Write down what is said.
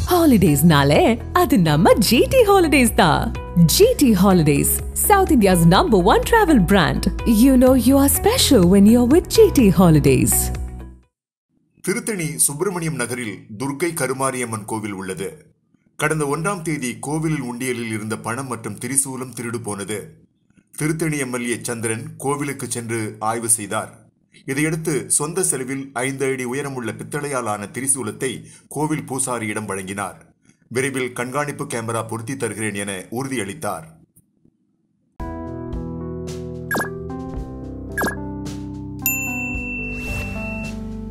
ஹாலிடேஸ்னாலே அது நம்ம ஜிடி ஹாலிடேஸ் தான் GT holidays south India's number one travel brand you know you are special when you are with GT holidays Tiruttani Subramaniam நகரில் துர்க்கை கருமாரியம்மன் கோவில் உள்ளது கடந்த ஒன்றாம் தேதி கோவிலில் உண்டியலில் இருந்த பணம் மற்றும் திரிசூலம் திருடு போனது திருத்தணி எம்எல்ஏ சந்திரன் கோவிலுக்கு சென்று ஆய்வு செய்தார் இதையடுத்து சொந்த செலவில் ஐந்து அடி உயரமுள்ள பித்தளையால் ஆன திரிசூலத்தை கோவில் பூசாரியிடம் வழங்கினார் விரைவில் கண்காணிப்பு கேமரா பொருத்தி தருகிறேன் என உறுதியளித்தார்